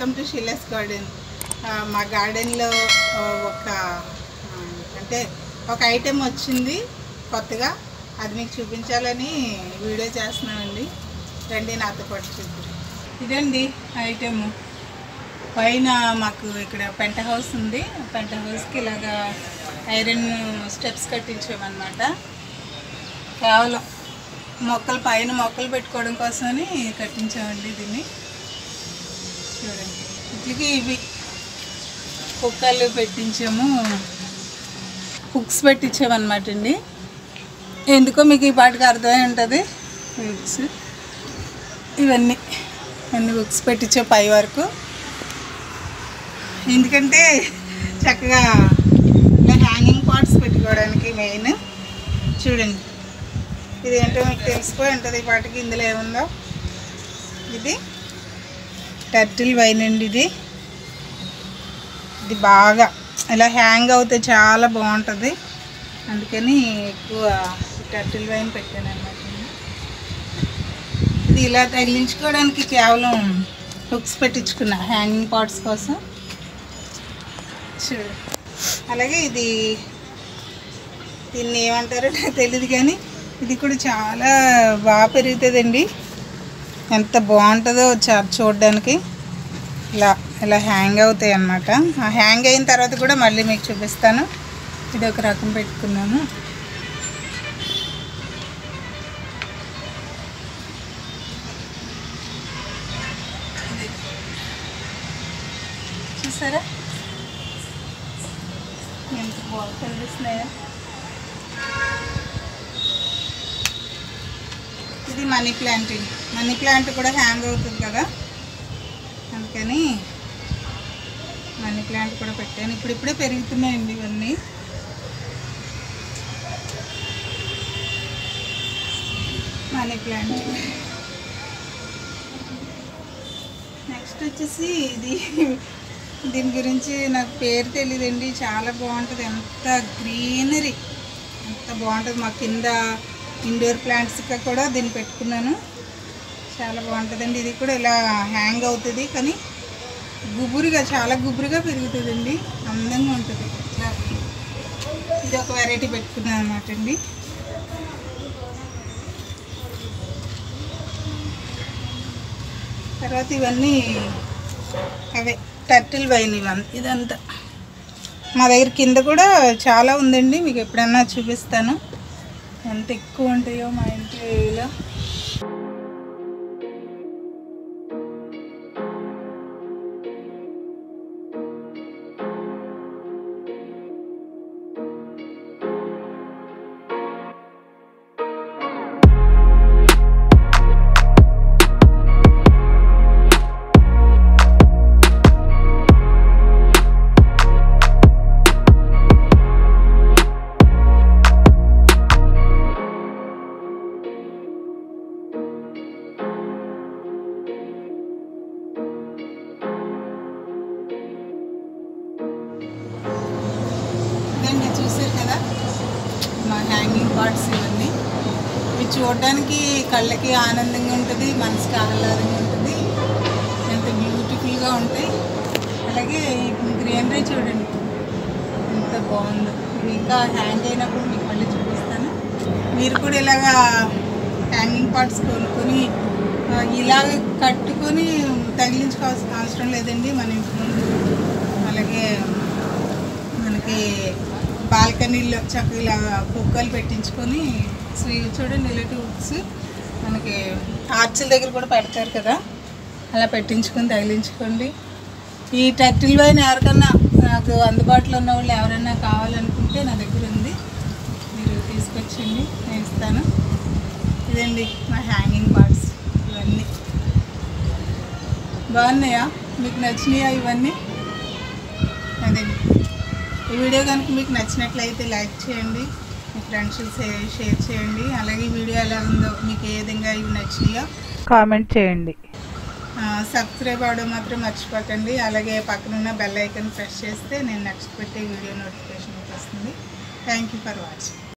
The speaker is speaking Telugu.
వెల్కమ్ టు షీలస్ గార్డెన్ మా గార్డెన్లో ఒక ఆ, అంటే ఒక ఐటెం వచ్చింది కొత్తగా అది మీకు చూపించాలని వీడియో చేస్తున్నానండి రండి నాతో పాటు చూద్దాం ఇదండి ఐటెము పైన మాకు ఇక్కడ పెంట హౌస్ ఉంది పెంట హౌస్కి ఇలాగా ఐరన్ స్టెప్స్ కట్టించామన్నమాట కేవలం మొక్కలు పైన మొక్కలు పెట్టుకోవడం కోసమని కట్టించామండి దీన్ని చూడండి ఇట్లకి ఇవి కుక్కలు పెట్టించాము హుక్స్ పెట్టించామన్నమాట అండి ఎందుకో మీకు ఈ పాటికి అర్థమై ఉంటుంది హుక్స్ ఇవన్నీ అన్ని హుక్స్ పెట్టించే పై వరకు ఎందుకంటే చక్కగా ఇలా హ్యాంగింగ్ పార్ట్స్ పెట్టుకోవడానికి మెయిన్ చూడండి ఇది ఏంటో మీకు తెలిసిపోయి ఉంటుంది ఈ పాటికి ఇందులో ఏముందో ఇది టర్టిల్ వైన్ అండి ఇది ఇది బాగా ఇలా హ్యాంగ్ అవుతే చాలా బాగుంటుంది అందుకని ఎక్కువ టర్టిల్ వైన్ పెట్టాను అనమాట ఇది ఇలా తగిలించుకోవడానికి కేవలం హుక్స్ పెట్టించుకున్నా హ్యాంగింగ్ పార్ట్స్ కోసం చూడు అలాగే ఇది దీన్ని ఏమంటారో నాకు తెలియదు కానీ ఇది కూడా చాలా బాగా పెరుగుతుందండి ఎంత బాగుంటుందో చా- చూడడానికి ఇలా ఇలా హ్యాంగ్ అవుతాయి అన్నమాట ఆ హ్యాంగ్ అయిన తర్వాత కూడా మళ్ళీ మీకు చూపిస్తాను ఇది ఒక రకం పెట్టుకున్నాము ఇది. చూసారా ఎంత బాగా కనిపిస్తున్నాయా ఇది మనీ ప్లాంట్ ఇది. మనీ ప్లాంట్ కూడా హ్యాంగ్ అవుతుంది కదా అందుకని మనీ ప్లాంట్ కూడా పెట్టాను ఇప్పుడు ఇప్పుడే పెరుగుతున్నాయండి ఇవన్నీ మనీ ప్లాంట్ నెక్స్ట్ వచ్చేసి ఇది దీని గురించి నాకు పేరు తెలియదండి చాలా బాగుంటుంది ఎంత గ్రీనరీ ఎంత బాగుంటుంది మా కింద ఇండోర్ ప్లాంట్స్గా కూడా దీన్ని పెట్టుకున్నాను చాలా బాగుంటుందండి ఇది కూడా ఇలా హ్యాంగ్ అవుతుంది కానీ గుబురుగా చాలా గుబురుగా పెరుగుతుందండి అందంగా ఉంటుంది ఇట్లా ఇది ఒక వెరైటీ పెట్టుకున్నాను అనమాట అండి తర్వాత ఇవన్నీ అవే టర్టిల్ వైన్ ఇవన్నీ ఇదంతా మా దగ్గర కింద కూడా చాలా ఉందండి మీకు ఎప్పుడన్నా చూపిస్తాను ఎంత ఎక్కువ ఉంటాయో మా ఇంటిలో ఇదండి చూసారు కదా మా హ్యాంగింగ్ పార్ట్స్ ఇవన్నీ ఇవి చూడడానికి కళ్ళకి ఆనందంగా ఉంటుంది మనసుకి ఆహ్లాదంగా ఉంటుంది ఎంత బ్యూటిఫుల్గా ఉంటాయి అలాగే ఈ గ్రీనరీ చూడండి ఎంత బాగుందో ఇవి ఇంకా హ్యాంగ్ అయినప్పుడు మీకు మళ్ళీ చూపిస్తాను మీరు కూడా ఇలాగా హ్యాంగింగ్ పార్ట్స్ కొనుక్కొని ఆ, ఇలాగ కట్టుకొని తగిలించుకోవాల్సిన అవసరం లేదండి మన ఇంటి ముందు అలాగే మనకి బాల్కనీలో చక్కగా ఇలా కుక్కలు పెట్టించుకొని సో ఇవి చూడండి ఇలాంటి హుక్స్ మనకి ఆర్చుల దగ్గర కూడా పెడతారు కదా అలా పెట్టించుకొని తగిలించుకోండి ఈ టర్టిల్ వైన్ ఎవరికన్నా నాకు అందుబాటులో ఉన్న వాళ్ళు ఎవరైనా కావాలనుకుంటే నా దగ్గర ఉంది మీరు తీసుకొచ్చండి నేను ఇస్తాను ఇదండి మా హ్యాంగింగ్ పార్ట్స్ ఇవన్నీ బాగున్నాయా మీకు నచ్చినాయా ఇవన్నీ అదే ఈ వీడియో కనుక మీకు నచ్చినట్లయితే లైక్ చేయండి మీ ఫ్రెండ్స్ షేర్ చేయండి అలాగే ఈ వీడియో ఎలా ఉందో మీకు ఏ విధంగా ఇవి నచ్చినాయో కామెంట్ చేయండి సబ్స్క్రైబ్ అవ్వడం మాత్రం మర్చిపోకండి అలాగే పక్కనున్న బెల్ ఐకాన్ ప్రెస్ చేస్తే నేను నెక్స్ట్ పెట్టే వీడియో నోటిఫికేషన్ వస్తుంది థ్యాంక్ యూ ఫర్ వాచింగ్